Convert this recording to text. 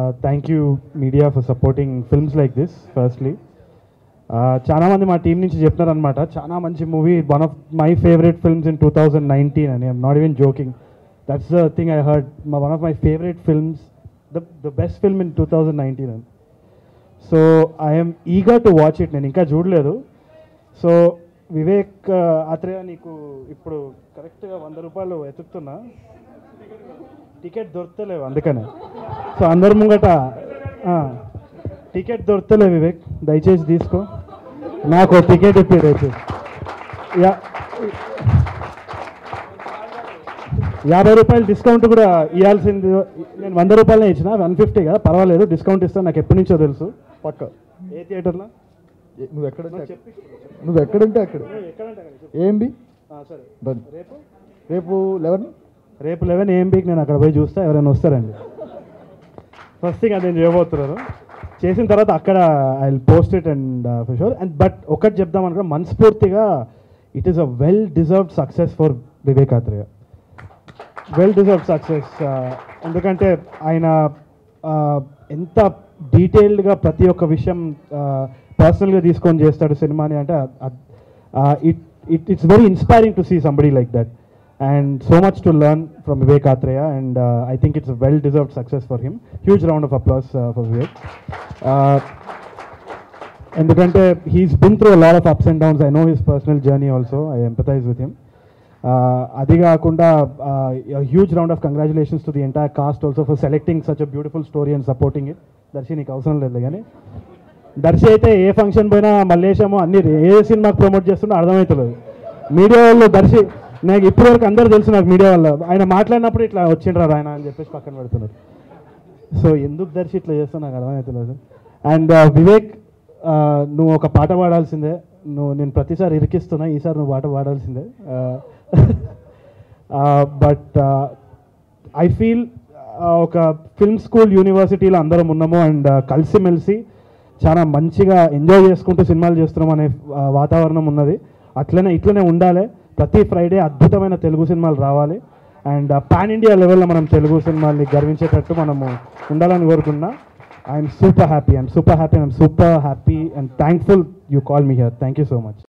Thank you media for supporting films like this firstly చాలా మంది మా టీం నుంచి చెప్తున్నారనమాట చాలా మంచి movie one of my favourite films in two thousand nineteen అని I'm not even joking that's the thing I heard one of my favourite films the the best film in two thousand nineteen అని so I'm eager to watch it నేను ఇంకా చూడలేదు so Vivek Athreya నీకు ఇప్పుడు కరెక్ట్గా వంద రూపాయలు వెతుకుతున్నా టికెట్ దొరకలేవు అందుకనే సో అందరి ముంగట ఆ, టికెట్ దొరకలే వివేక్ దయచేసి తీసుకో నాకు ఓ టికెట్ ఇప్పి దయచేసి యా యాభై రూపాయలు డిస్కౌంట్ కూడా ఇవ్వాల్సింది నేను వంద రూపాయలనే ఇచ్చిన వన్ ఫిఫ్టీ కదా పర్వాలేదు డిస్కౌంట్ ఇస్తాను నాకు ఎప్పటి నుంచో తెలుసు పక్క ఏ థియేటర్లో ఏ- నువ్వు ఎక్కడంటే అక్కడ. నువ్వు ఎక్కడంటే అక్కడ ఏంబి సరే డన్ రేపు రేపు లెవెన్ రేపు లెవెన్ ఏఎంపీకి నేను అక్కడ పోయి చూస్తా ఎవరైనా వస్తారండి ఫస్ట్ థింగ్ అదేం చేయబోతున్నారు చేసిన తర్వాత అక్కడ I post it and for sure and but ఒకటి చెప్దాం అనుకో మనస్ఫూర్తిగా it is a well deserved success for Vivek Atreya well deserved success ఎందుకంటే ఆయన uh, ఎంత డీటెయిల్డ్గా ప్రతి ఒక్క విషయం పర్సనల్గా తీసుకొని చేస్తాడు సినిమాని అంటే it it it's very inspiring to see somebody like that and so much to learn from Vivek Atreya and I think it's well deserved success for him huge round of applause for Vivek ఎందుకంటే he's been through lot of ups and downs I know his personal journey also I empathise with him అది కాకుండా huge round of congratulations to the entire cast also for selecting such a beautiful story and supporting it Darshi నీకు అవసరం లేదు కానీ దర్శి అయితే ఏ function పోయినా మల్లేశము అన్ని ఏ సినిమాకి ప్రమోట్ చేస్తున్నా అర్థమవుతలేదు మీడియా వాళ్ళు దర్శి నాకు ఇప్పటి వరకు అందరూ తెలుసు నాకు మీడియా వల్ల ఆయన మాట్లాడినప్పుడు ఇట్లా వచ్చిండ్రారు ఆయన అని చెప్పేసి పక్కన పెడుతున్నారు సో ఎందుకు దర్శి ఇట్లా చేస్తా నాకు అర్థమవుతలేదు అండ్ వివేక్ ఆ, నువ్వు ఒక పాట పాడాల్సిందే నువ్వు నేను ప్రతిసారి ఇరికిస్తున్నా ఈసారి నువ్వు పాట పాడాల్సిందే బట్ ఐ ఫీల్ ఒక ఫిల్మ్ స్కూల్ యూనివర్సిటీలో అందరం ఉన్నాము అండ్ కలిసిమెలిసి చాలా మంచిగా ఎంజాయ్ చేసుకుంటూ సినిమాలు చేస్తున్నాం అనే ఆ, వాతావరణం ఉన్నది అట్లనే ఇట్లనే ఉండాలి ప్రతి ఫ్రైడే అద్భుతమైన తెలుగు సినిమాలు రావాలి అండ్ పాన్ ఇండియా లెవెల్లో మనం తెలుగు సినిమాల్ని గర్వించేటట్టు మనము ఉండాలని కోరుకున్నా I'm super happy I'm super happy I'm super happy and thankful you call me here thank you so much